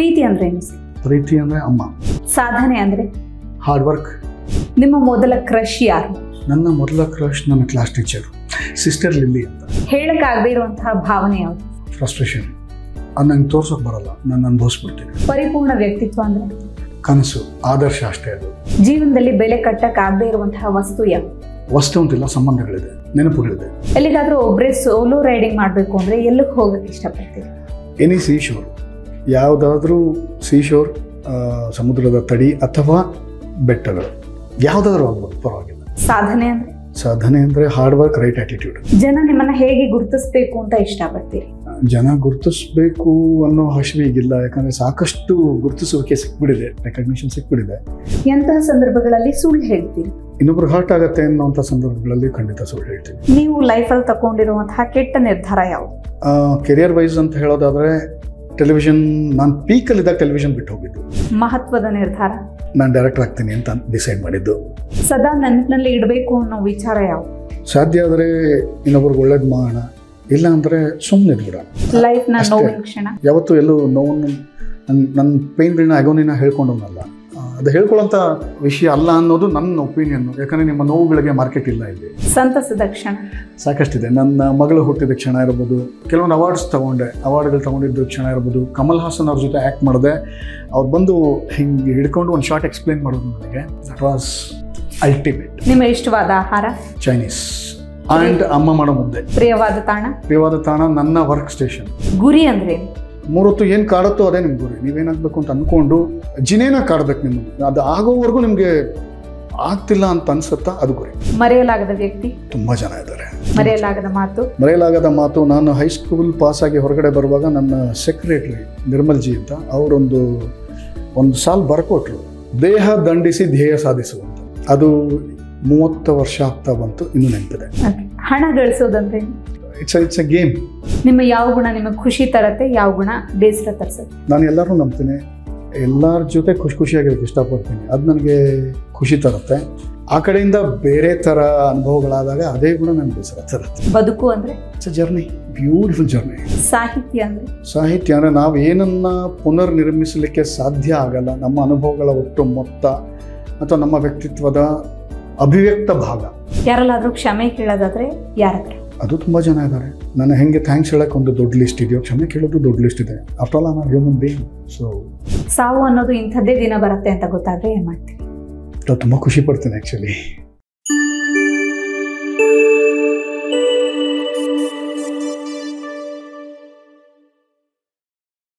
ಪ್ರೀತಿ ಅಂದ್ರೆ ಏನು ಸರ್? ಪ್ರೀತಿ ಅಂದರೆ ಅಮ್ಮ ಸಾಧನೆ ಅಂದ್ರೆ ಹಾರ್ಡ್ ವರ್ಕ್ ನಿಮ್ಮ ಮೊದಲ ಕ್ರಶ್ ಯಾರು ನನ್ನ ಮೊದಲ ಕ್ರಶ್ ನನ್ನ ಕ್ಲಾಸ್ ಟೀಚರು ಸಿಸ್ಟರ್ ಲಿಲ್ಲಿ ಅಂತ ಹೇಳಕ್ಕಾಗದೇ ಇರುವಂತಹ ಭಾವನೆ ಯಾವುದು ಫ್ರಸ್ಟ್ರೇಷನ್ ಅದು ನಂಗೆ ತೋರ್ಸೋಕೆ ಬರಲ್ಲ ನಾನು ಅನುಭವಿಸ್ಬಿಡ್ತೀನಿ ಪರಿಪೂರ್ಣ ವ್ಯಕ್ತಿತ್ವ ಅಂದ್ರೆ ಕನಸು ಆದರ್ಶ ಅಷ್ಟೇ ಅದು ಜೀವನದಲ್ಲಿ ಬೆಲೆ ಕಟ್ಟಕ್ಕಾಗದೇ ಇರುವಂತಹ ವಸ್ತು ಯಾವುದು ವಸ್ತು ಅಂತಿಲ್ಲ ಸಂಬಂಧಗಳಿದೆ ನೆನಪುಗಳಿದೆ ಎಲ್ಲಿಗಾದ್ರೂ ಒಬ್ಬರೇ ಸೋಲೋ ರೈಡಿಂಗ್ ಮಾಡಬೇಕು ಅಂದ್ರೆ ಎಲ್ಲಕ್ಕೆ ಹೋಗಕ್ಕೆ ಇಷ್ಟಪಡ್ತೀರಿ ಎನಿ ಸೀ ಶೋರ್ ಯಾವುದಾದ್ರೂ ಸೀ ಶೋರ್ ಸಮುದ್ರದ ತಡಿ ಅಥವಾ ಬೆಟ್ಟಗಳು ಯಾವುದಾದ್ರೂ ಆಗ್ಬೋದು ಪರವಾಗಿಲ್ಲ ಸಾಧನೆ ಅಂದ್ರೆ ಸಾಧನೆ ಅಂದರೆ ಹಾರ್ಡ್ ವರ್ಕ್ ರೈಟ್ ಆ್ಯಟಿಟ್ಯೂಡ್ ಜನ ನಿಮ್ಮನ್ನ ಹೇಗೆ ಗುರುತಿಸ್ಬೇಕು ಅಂತ ಇಷ್ಟಪಡ್ತೀರಿ ಜನ ಗುರುತಿಸ್ಬೇಕು ಅನ್ನೋ ಹಸಿವೆ ಈಗಿಲ್ಲ ಯಾಕಂದರೆ ಸಾಕಷ್ಟು ಗುರುತಿಸುವಿಕೆ ಸಿಕ್ಬಿಡಿದೆ ರೆಕಗ್ನಿಷನ್ ಸಿಕ್ಬಿಡಿದೆ ಎಂತಹ ಸಂದರ್ಭಗಳಲ್ಲಿ ಸುಳ್ಳು ಹೇಳ್ತೀರಿ ಇನ್ನೊಬ್ರು ಹರ್ಟ್ ಆಗತ್ತೆ ಅನ್ನೋಂಥ ಸಂದರ್ಭಗಳಲ್ಲಿ ಖಂಡಿತ ಸುಳ್ಳು ಹೇಳ್ತೀನಿ ನೀವು ಲೈಫಲ್ಲಿ ತಗೊಂಡಿರುವಂತಹ ಕೆಟ್ಟ ನಿರ್ಧಾರ ಯಾವುದು ಕೆರಿಯರ್ ವೈಸ್ ಅಂತ ಹೇಳೋದಾದರೆ ಟೆಲಿವಿಷನ್ ನಾನು ಪೀಕಲ್ಲಿದ್ದಾಗ ಟೆಲಿವಿಷನ್ ಬಿಟ್ಟು ಹೋಗಿದ್ದು ಮಹತ್ವದ ನಿರ್ಧಾರ ನಾನು ಡೈರೆಕ್ಟರ್ ಆಗ್ತೀನಿ ಅಂತ ಡಿಸೈಡ್ ಮಾಡಿದ್ದು ಸದಾ ನೆನಪಿನಲ್ಲಿ ಇಡಬೇಕು ಅನ್ನೋ ವಿಚಾರ ಯಾವುದು ಸಾಧ್ಯ ಆದರೆ ಇನ್ನೊಬ್ರಿಗೆ ಒಳ್ಳೇದು ಮಾಡೋಣ ಇಲ್ಲ ಅಂದರೆ ಸುಮ್ಮನೆ ಬಿಡೋಣ ಲೈಫ್ನ ಅಷ್ಟೇ. ನೋವಿನ ಕ್ಷಣ ಯಾವತ್ತೂ ಎಲ್ಲೂ ನೋವನ್ನು ನನ್ನ ನನ್ನ ಪೇನ್ಗಳನ್ನ ಅಗೋನಿನ ಹೇಳ್ಕೊಂಡವನಲ್ಲ ಆ, ಅದು ಹೇಳ್ಕೊಳ್ಳೋಂಥ ವಿಷಯ ಅಲ್ಲ ಅನ್ನೋದು ನನ್ನ ಒಪಿನಿಯನ್ನು ಯಾಕಂದರೆ ನಿಮ್ಮ ನೋವುಗಳಿಗೆ ಮಾರ್ಕೆಟ್ ಇಲ್ಲ ಇಲ್ಲಿ ಸಂತಸದ ಕ್ಷಣ ಸಾಕಷ್ಟಿದೆ ನನ್ನ ಮಗಳು ಹುಟ್ಟಿದ ಕ್ಷಣ ಇರ್ಬೋದು ಕೆಲವೊಂದು ಅವಾರ್ಡ್ಸ್ ತಗೊಂಡೆ ಅವಾರ್ಡ್ಗಳು ತಗೊಂಡಿದ್ದು ಕ್ಷಣ ಇರ್ಬೋದು ಕಮಲ್ ಹಾಸನ್ ಅವ್ರ ಜೊತೆ ಆ್ಯಕ್ಟ್ ಮಾಡಿದೆ ಅವ್ರು ಬಂದು ಹಿಂಗೆ ಹಿಡ್ಕೊಂಡು ಒಂದು ಶಾರ್ಟ್ ಎಕ್ಸ್ಪ್ಲೇನ್ ಮಾಡೋದು ನನಗೆ ದಟ್ ವಾಸ್ ಅಲ್ಟಿಮೇಟ್ ನಿಮ್ಮ ಇಷ್ಟವಾದ ಆಹಾರ ಚೈನೀಸ್ ಆ್ಯಂಡ್ ಅಮ್ಮ ಮಾಡೋ ಮುದ್ದೆ ಪ್ರಿಯವಾದ ತಾಣ ಪ್ರಿಯವಾದ ತಾಣ ನನ್ನ ವರ್ಕ್ ಸ್ಟೇಷನ್ ಗುರಿ ಅಂದ್ರೆ ಏನು? ಮೂರೊತ್ತು ಏನು ಕಾಡುತ್ತೋ ಅದೇ ನಿಮ್ಗೆ ಗುರಿ ನೀವೇನಾಗಬೇಕು ಅಂತ ಅಂದ್ಕೊಂಡು ಜಿನೇನ ಕಾಡ್ಬೇಕು ನಿಮ್ಮನ್ನು ಅದು ಆಗೋವರೆಗೂ ನಿಮಗೆ ಆಗ್ತಿಲ್ಲ ಅಂತ ಅನ್ಸುತ್ತಾ ಅದು ಗುರಿ ಮರೆಯಲಾಗದ ವ್ಯಕ್ತಿ ತುಂಬ ಜನ ಇದ್ದಾರೆ ಮರೆಯಲಾಗದ ಮಾತು ಮರೆಯಲಾಗದ ಮಾತು ನಾನು ಹೈಸ್ಕೂಲ್ ಪಾಸಾಗಿ ಹೊರಗಡೆ ಬರುವಾಗ ನನ್ನ ಸೆಕ್ರೆಟ್ರಿ ನಿರ್ಮಲ್ ಜಿ ಅಂತ ಅವರೊಂದು ಒಂದು ಸಾಲ್ ಬರ್ಕೊಟ್ರು ದೇಹ ದಂಡಿಸಿ ಧ್ಯೇಯ ಸಾಧಿಸುವಂತ ಅದು ಮೂವತ್ತು ವರ್ಷ ಆಗ್ತಾ ಬಂತು ಇನ್ನೂ ನೆನಪಿದೆ Okay. ಹಣ ಗಳಿಸೋದಂದ್ರೆ ಏನು? ಇಟ್ಸ್ ಇಟ್ಸ್ ಎ ಗೇಮ್ ನಿಮ್ಮ ಯಾವ ಗುಣ ನಿಮಗೆ ಖುಷಿ ತರತ್ತೆ ಯಾವ ಗುಣ ಬೇಸರ ತರಿಸುತ್ತೆ ನಾನು ಎಲ್ಲರೂ ನಂಬ್ತೀನಿ ಎಲ್ಲರ ಜೊತೆ ಖುಷಿ ಖುಷಿಯಾಗಿರೋಕ್ಕೆ ಇಷ್ಟಪಡ್ತೀನಿ ಅದು ನನಗೆ ಖುಷಿ ತರುತ್ತೆ ಆ ಕಡೆಯಿಂದ ಬೇರೆ ಥರ ಅನುಭವಗಳಾದಾಗ ಅದೇ ಗುಣ ನನಗೆ ಬೇಸರ ತರುತ್ತೆ ಬದುಕು ಅಂದ್ರೆ it's a journey beautiful journey ಸಾಹಿತ್ಯ ಅಂದ್ರೆ ಸಾಹಿತ್ಯ ಅಂದರೆ ನಾವು ಏನನ್ನ ಪುನರ್ ನಿರ್ಮಿಸಲಿಕ್ಕೆ ಸಾಧ್ಯ ಆಗಲ್ಲ ನಮ್ಮ ಅನುಭವಗಳ ಒಟ್ಟು ಮೊತ್ತ ಅಥವಾ ನಮ್ಮ ವ್ಯಕ್ತಿತ್ವದ ಅಭಿವ್ಯಕ್ತ ಭಾಗ ಯಾರಲ್ಲಾದ್ರೂ ಕ್ಷಮೆ ಕೇಳೋದಾದ್ರೆ ಯಾರ ಹತ್ರ ಅದು ತುಂಬ ಜನ ಇದ್ದಾರೆ ನಾನು ಹೆಂಗೆ ಥ್ಯಾಂಕ್ಸ್ ಹೇಳಕ್ಕೆ ಒಂದು ದೊಡ್ಡ ಲಿಸ್ಟ್ ಇದೆಯೋ ಕ್ಷಮೆ ಕೇಳೋದು ದೊಡ್ಡ ಲಿಸ್ಟ್ ಇದೆ ಆಫ್ಟರ್ ಆಲ್ ನಾನು ಹ್ಯೂಮನ್ ಬೀಯಿಂಗ್ ಸೊ ಸಾವು ಅನ್ನೋದು ಇಂಥದ್ದೇ ದಿನ ಬರುತ್ತೆ ಅಂತ ಗೊತ್ತಾದ್ರೆ ಏನ್ ಮಾಡ್ತೀವಿ ತುಂಬ ಖುಷಿ ಪಡ್ತೀನಿ ಆ್ಯಕ್ಚುಲಿ